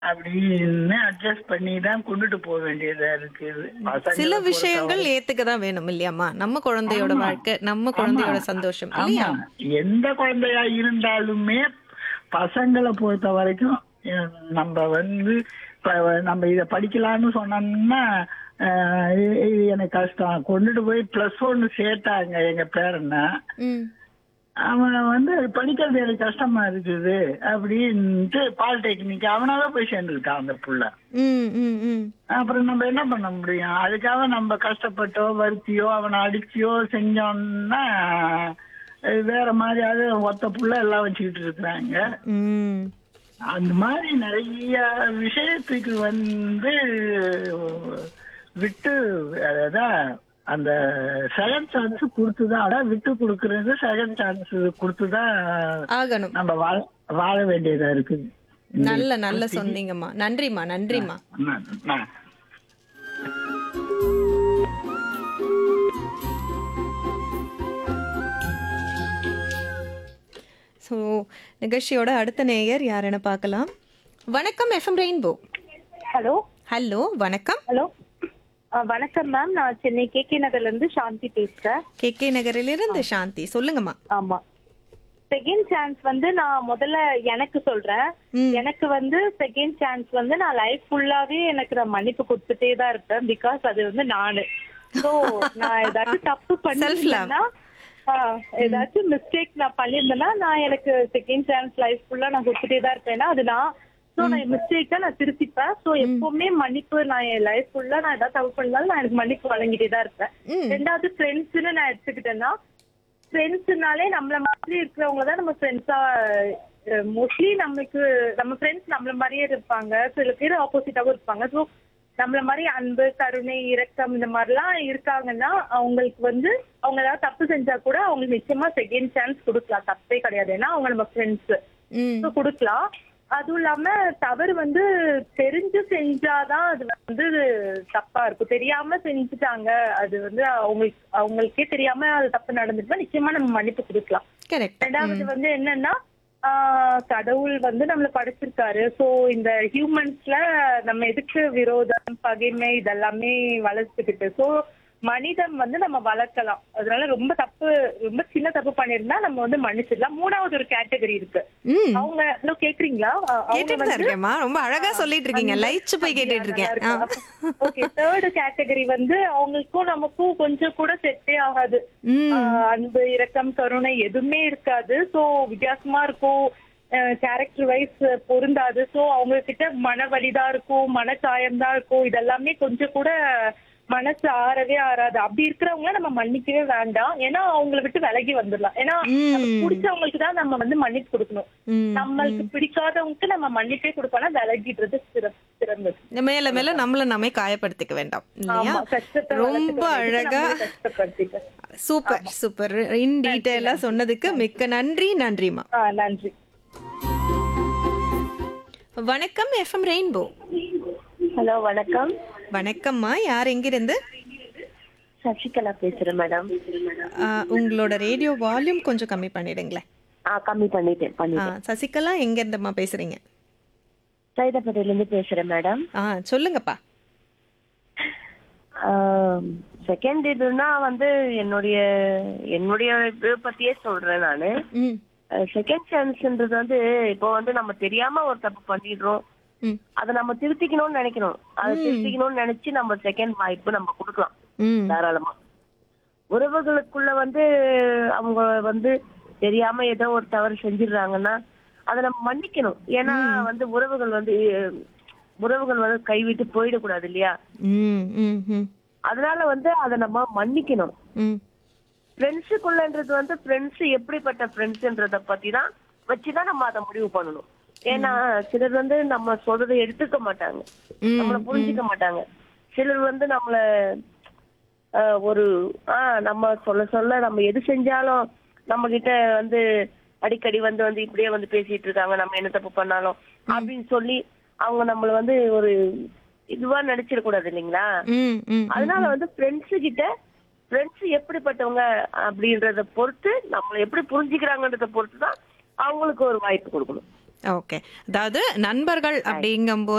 அப்படின்னு அட்ஜஸ்ட் பண்ணி தான் கொண்டுட்டு போக வேண்டியதா இருக்குது பசங்களை சில பொறுத்தவரை- விஷயங்கள் ஏத்துக்க தான் வேணும் இல்லையாம்மா நம்ம குழந்தையோட ஆமா. வாழ்க்கை நம்ம குழந்தையோட சந்தோஷம் இல்லையா ஆமா எந்த குழந்தையா இருந்தாலுமே பசங்களை பொறுத்த வரைக்கும் அஹ், நம்ம வந்து இப்ப நம்ம இத படிக்கலாம்னு சொன்னோம்னா அஹ், இது இது எனக்கு கஷ்டம் கொண்டுட்டு போய் பிளஸ் ஒன்னு சேர்த்தாங்க எங்க பேரனை ம் அவன் வந்து படிக்கிறது எனக்கு கஷ்டமா இருக்குது அப்படின்ட்டு பாலிடெக்னிக் அவனால போய் சேர்ந்துருக்கான் அந்த புள்ள ம் ம் ம் அப்புறம் நம்ம என்ன பண்ண முடியும் அதுக்காக நம்ம கஷ்டப்பட்டோ வருத்தியோ அவனை அடிச்சியோ செஞ்சோம்னா அஹ் வேற மாதிரியாவது ஒத்த புள்ள எல்லாம் வச்சுக்கிட்டு இருக்கிறாங்க ம் அந்த மாதிரி நிறைய விஷயத்துக்கு வந்து விட்டு அதான் அந்த செகண்ட் சான்ஸ் கொடுத்துதான் அதான் விட்டு கொடுக்கறது செகண்ட் சான்ஸ் கொடுத்துதான் ஆகணும் நம்ம வாழ வாழ வேண்டியதா இருக்குது நல்ல நல்ல சொன்னீங்கம்மா நன்றிம்மா நன்றிம்மா நான் நான் ஸோ நிகழ்ச்சியோட அடுத்த நேயர் யாருன்னு பார்க்கலாம் வணக்கம் எஃப்எம் ரெயின்போ ஹலோ ஹலோ வணக்கம் ஹலோ வணக்கம் மேம் நான் சென்னை கே கே நகர்ல இருந்து சாந்தி பேசுறேன் கே கே நகரிலிருந்து சாந்தி சொல்லுங்கம்மா ஆமா செகண்ட் சான்ஸ் வந்து நான் முதல்ல எனக்கு சொல்றேன் ம். எனக்கு வந்து செகண்ட் சான்ஸ் வந்து நான் லைஃப் ஃபுல்லாவே எனக்கு நான் மன்னிப்பு கொடுத்துட்டே தான் இருப்பேன் பிகாஸ் அது வந்து நானு சோ நான் ஏதாச்சும் தப்பு பண்ணிருந்தேன்னா ஆ, ஏதாச்சும் மிஸ்டேக் நான் பண்ணியிருந்தேன்னா நான் எனக்கு செகண்ட் சான்ஸ் லைஃப் ஃபுல்லா நான் கொடுத்துட்டே தான் இருப்பேன்னா அது நான் சோ நான் மிஸ்டேக்கா நான் திருத்திப்பேன் சோ எப்பவுமே மன்னிப்பு நான் என் லைஃப் ஃபுல்லா நான் ஏதாவது தப்பு பண்ணாலும் நான் எனக்கு மன்னிப்பு வழங்கிட்டே தான் இருப்பேன் ம். ரெண்டாவது ஃப்ரெண்ட்ஸ்னு நான் எடுத்துக்கிட்டேன்னா ஃப்ரெண்ட்ஸ்னாலே நம்மள மாதிரி இருக்கிறவங்க தான் நம்ம ஃப்ரெண்ட்ஸா மோஸ்ட்லி நமக்கு நம்ம ஃப்ரெண்ட்ஸ் நம்மள மாதிரியே இருப்பாங்க சில பேர் ஆப்போசிட்டாவும் இருப்பாங்க ஸோ நம்மள மாதிரி அன்பு கருணை இரக்கம் இந்த மாதிரிலாம் இருக்காங்கன்னா அவங்களுக்கு வந்து அவங்க ஏதாவது தப்பு செஞ்சா கூட அவங்களுக்கு நிச்சயமா செகண்ட் சான்ஸ் கொடுக்கலாம் தப்பே கிடையாது ஏன்னா அவங்க நம்ம ஃப்ரெண்ட்ஸ் ம் ஸோ கொடுக்கலாம் அதுவும் இல்லாம தவறு வந்து தெரிஞ்சு செஞ்சாதான் அது வந்து தப்பா இருக்கும் தெரியாம செஞ்சுட்டாங்க அது வந்து அவங்களுக்கு அவங்களுக்கே தெரியாம அது தப்பு நடந்துட்டுனா நிச்சயமா நம்ம மன்னிப்பு கொடுக்கலாம் கரெக்ட் ரெண்டாவது வந்து என்னன்னா ஆஹ் கடவுள் வந்து நம்மள படைச்சிருக்காரு சோ இந்த ஹியூமன்ஸ்ல நம்ம எதுக்கு விரோதம் பகைமை இதெல்லாமே வளர்த்துக்கிட்டு சோ மனிதம் வந்து நம்ம வளர்க்கலாம் அதனால ரொம்ப தப்பு ரொம்ப சின்ன தப்பு பண்ணிருந்தா நம்ம வந்து மன்னிச்சிடலாம் மூணாவது ஒரு கேட்டகரி இருக்கு ம் அவங்க ஹலோ கேக்குறீங்களா அஹ் அவங்க கேட்டுட்டு தான் இருக்கேன்மா ரொம்ப அழகா சொல்லிட்டு இருக்கீங்க லைச்சு போய் கேட்டுட்டு இருக்கேன் ஆ. ஓகே தேர்ட் கேட்டகரி வந்து அவங்களுக்கும் நமக்கும் கொஞ்சம் கூட செட்டே ஆகாது ம் ஆஹ் அன்பு இரக்கம் கருணை எதுவுமே இருக்காது சோ வித்தியாசமா இருக்கும் கேரக்டர் வைஸ் பொருந்தாது சோ அவங்க கிட்ட மன வலிதான் இருக்கும் மனச்சாயம் தான் இருக்கும் இதெல்லாமே கொஞ்சம் கூட மனசு ஆறவே ஆறாது அப்படி இருக்கிறவங்கள நம்ம மன்னிக்கவே வேண்டாம் ஏன்னா அவங்கள விட்டு விலகி வந்துடலாம் ஏன்னா நமக்கு ம். பிடிச்சவங்களுக்கு தான் நம்ம வந்து மன்னிப்பு கொடுக்கணும் ம் நம்மளுக்கு பிடிக்காதவங்களுக்கு நம்ம மன்னிப்பே கொடுப்போம்னா விலகிடுறது சிற- சிறந்தது இந்த மேல மேல நம்மள நாமே காயப்படுத்திக்க வேண்டாம் இல்லையா ஆமா, கஷ்டத்தை ரொம்ப வளர்த்துக்க வேண்டியது அழகா நம்மளே கஷ்டப்படுத்திக்க. சூப்பர் சூப்பர் இன் டீட்டெயிலா சொன்னதுக்கு மிக்க நன்றி நன்றிமா ஆ நன்றி வணக்கம் எஃப்எம் ரெயின்போ ஹலோ வணக்கம் வணக்கம்மா யார் எங்கிருந்து சசிகலா பேசுறேன் மேடம் ஆ, உங்களோட ரேடியோ வால்யூம் கொஞ்சம் கம்மி பண்ணிடுங்களேன் ஆ கம்மி பண்ணிட்டேன் ஆ, பண்ணிட்டேன் சசிகலா எங்க இருந்தம்மா பேசுறீங்க சைதாப்பேட்டையில இருந்து பேசுறேன் மேடம் ஆ சொல்லுங்கப்பா செகண்ட் இதுனா வந்து என்னுடைய என்னுடைய இது பத்தியே சொல்றேன் நானு ம் செகண்ட் சான்ஸ்ன்றது வந்து இப்போ வந்து நம்ம தெரியாம ஒரு தப்பு பண்ணிடுறோம் ம் அதை நம்ம திருத்திக்கணும்னு நினைக்கணும் அதை திருத்திக்கணும்னு நினைச்சு நம்ம செகண்ட் வாய்ப்பு நம்ம கொடுக்கலாம் ம் தாராளமா உறவுகளுக்குள்ள வந்து அவங்க வந்து தெரியாம ஏதோ ஒரு தவறு செஞ்சிடுறாங்கன்னா அதை நம்ம மன்னிக்கணும் ஏன்னா வந்து உறவுகள் வந்து அஹ், உறவுகள் வந்து கைவிட்டு போயிடக்கூடாது இல்லையா ம் ம் ம் அதனால வந்து அதை நம்ம மன்னிக்கணும் ம் ஃப்ரெண்ட்ஸுக்குள்ளன்றது வந்து ஃப்ரெண்ட்ஸ் எப்படிப்பட்ட ஃப்ரெண்ட்ஸ்ன்றத பத்தி தான் வச்சுதான் நம்ம அதை முடிவு பண்ணணும் ஏன்னா சிலர் வந்து நம்ம சொல்றதை எடுத்துக்க மாட்டாங்க ம், நம்மள புரிஞ்சுக்க மாட்டாங்க சிலர் வந்து நம்மள ஆஹ், ஒரு ஆஹ் நம்ம சொல்ல சொல்ல நம்ம எது செஞ்சாலும் நம்ம கிட்ட வந்து அடிக்கடி வந்து வந்து இப்படியே வந்து பேசிட்டு இருக்காங்க நம்ம என்ன தப்பு பண்ணாலும் அப்படின்னு சொல்லி அவங்க நம்மள வந்து ஒரு இதுவா நினைச்சிடக்கூடாது இல்லைங்களா ம் ம் அதனால வந்து ஃப்ரெண்ட்ஸ் கிட்ட ஃப்ரெண்ட்ஸ் எப்படிப்பட்டவங்க அப்படின்றத பொறுத்து நம்மள எப்படி புரிஞ்சுக்கிறாங்கன்றத பொறுத்து தான் அவங்களுக்கு ஒரு வாய்ப்பு கொடுக்கணும் ஓகே அதாவது நண்பர்கள் அப்படிங்கும்போது